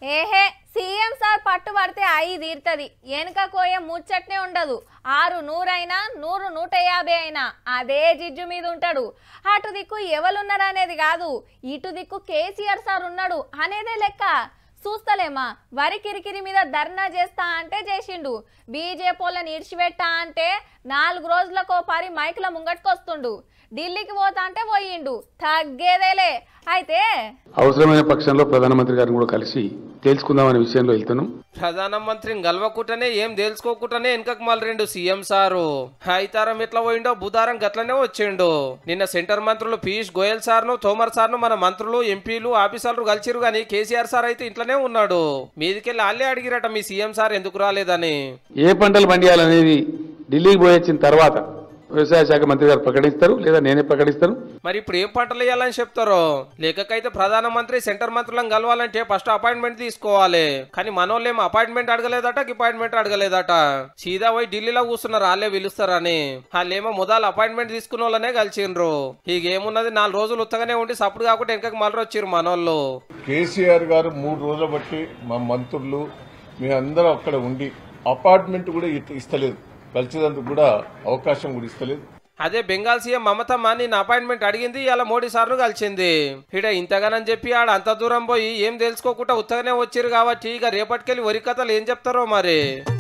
ఏహే CM sir పట్టు పడితే అయి తీరుతుంది వెనుక కోయ ముచ్చట్నే ఉండదు ఆరు నూరైనా నూరు నూట యాభై అయినా అదే జిజ్జు మీద ఉంటాడు అటు దిక్కు ఎవరున్నారనేది కాదు ఇటు దిక్కు కేసీఆర్ సార్ ఉన్నాడు అనేదే లెక్క చూస్తలేమా వరి కిరికిరి మీద ధర్నా చేస్తా అంటే చేసిండు బీజేపీలను ఇడిచిపెట్టా అంటే నాలుగు రోజులకో పరి మైకుల ముంగట్టుకొస్తుండు ఢిల్లీకి పోతా అంటే పోయిండు తగ్గేదేలే అయితే అవసరమైన పక్షంలో ప్రధానమంత్రి గారిని కూడా కలిసి తేల్చుకుందామనే విషయంలో వెళ్తున్నాం ప్రధానమంత్రిని గెలవకుండానే ఏం తెలుసుకోకుండానే వెనకకు మళ్ళీ రెండు సీఎం సారు హైతారం ఎట్లా పోయిండో బుధారం గట్లనే వచ్చిండు నిన్న సెంటర్ మంత్రులు పీయూష్ గోయల్ సార్ను తోమర్ సార్ను మన మంత్రులు ఎంపీలు ఆఫీసర్లు కలిసిరు గాని కేసీఆర్ సార్ అయితే ఇంట్లోనే ఉన్నాడు మీదికెళ్ళి వాళ్ళే అడిగిరట మీ సీఎం సార్ ఎందుకు రాలేదని ఏ పంటలు పండియాలనేది ఢిల్లీకి పోయొచ్చిన తర్వాత వ్యవసాయ శాఖ మంత్రి గారు ప్రకటిస్తారు లేదా నేనే ప్రకటిస్తాను మరి ఇప్పుడు ఏం పంటలు వేయాలని చెప్తారో లేకకైతే ప్రధానమంత్రి సెంటర్ మంత్రులను కలవాలంటే ఫస్ట్ అపాయింట్మెంట్ తీసుకోవాలి కానీ మనోళ్ళేమో అపాయింట్మెంట్ అడగలేదట అపాయింట్మెంట్ అడగలేదట సీదా పోయి ఢిల్లీలో కూర్చున్నారు వాళ్ళే పిలుస్తారని వాళ్ళేమో మొదలు అపాయింట్మెంట్ తీసుకున్న వాళ్ళనే కలిసిండ్రు ఇక ఏమున్నది నాలుగు రోజులు ఉత్తగానే ఉండి సప్పుడు కాకుండా వెనకకి మళ్ళీ వచ్చిర్రు మనోళ్ళు కేసీఆర్ గారు మూడు రోజులు బట్టి మా మంత్రులు మీ అందరూ అక్కడ ఉండి అపార్ట్మెంట్ కూడా ఇ- ఇస్తలేదు కలిసేందుకు కూడా అవకాశం కూడా ఇస్తలేదు అదే బెంగాల్ సీఎం మమతమ్మ నిన్న అపాయింట్మెంట్ అడిగింది ఇలా మోడీ సార్ను కలిసింది ఇడ ఇంతగానని చెప్పి ఆడ అంత దూరం పోయి ఏం తెలుసుకోకుండా ఉత్తగానే వచ్చిర్రు కాబట్టి ఇక రేపటికెళ్ళి వరి కథలు ఏం చెప్తారో మరి